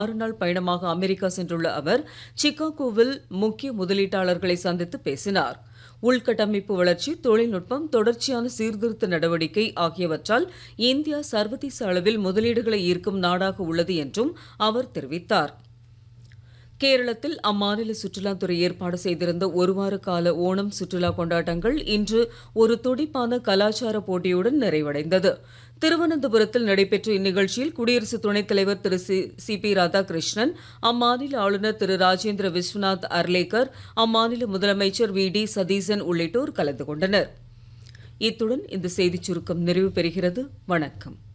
ஆறு நாள் பயணமாக அமெரிக்கா சென்றுள்ள அவர் சிகாகோவில் முக்கிய முதலீட்டாளர்களை சந்தித்து பேசினார் உள்கட்டமைப்பு வளர்ச்சி தொழில்நுட்பம் தொடர்ச்சியான சீர்திருத்த நடவடிக்கை ஆகியவற்றால் இந்தியா சர்வதேச அளவில் முதலீடுகளை ஈர்க்கும் நாடாக உள்ளது என்றும் அவர் தெரிவித்தார் கேரளத்தில் அம்மாநில சுற்றுலாத்துறை ஏற்பாடு செய்திருந்த ஒருவார கால ஓணம் சுற்றுலா கொண்டாட்டங்கள் இன்று ஒரு துடிப்பான கலாச்சார போட்டியுடன் நிறைவடைந்தது திருவனந்தபுரத்தில் நடைபெற்ற இந்நிகழ்ச்சியில் குடியரசு துணைத் தலைவர் திரு சி பி ராதாகிருஷ்ணன் அம்மாநில ஆளுநர் திரு ராஜேந்திர விஸ்வநாத் அர்லேக்கர் அம்மாநில முதலமைச்சர் வி டி சதீசன் உள்ளிட்டோர் கலந்து கொண்டனர் இத்துடன் இந்த செய்திச் சுருக்கம் நிறைவு பெறுகிறது வணக்கம்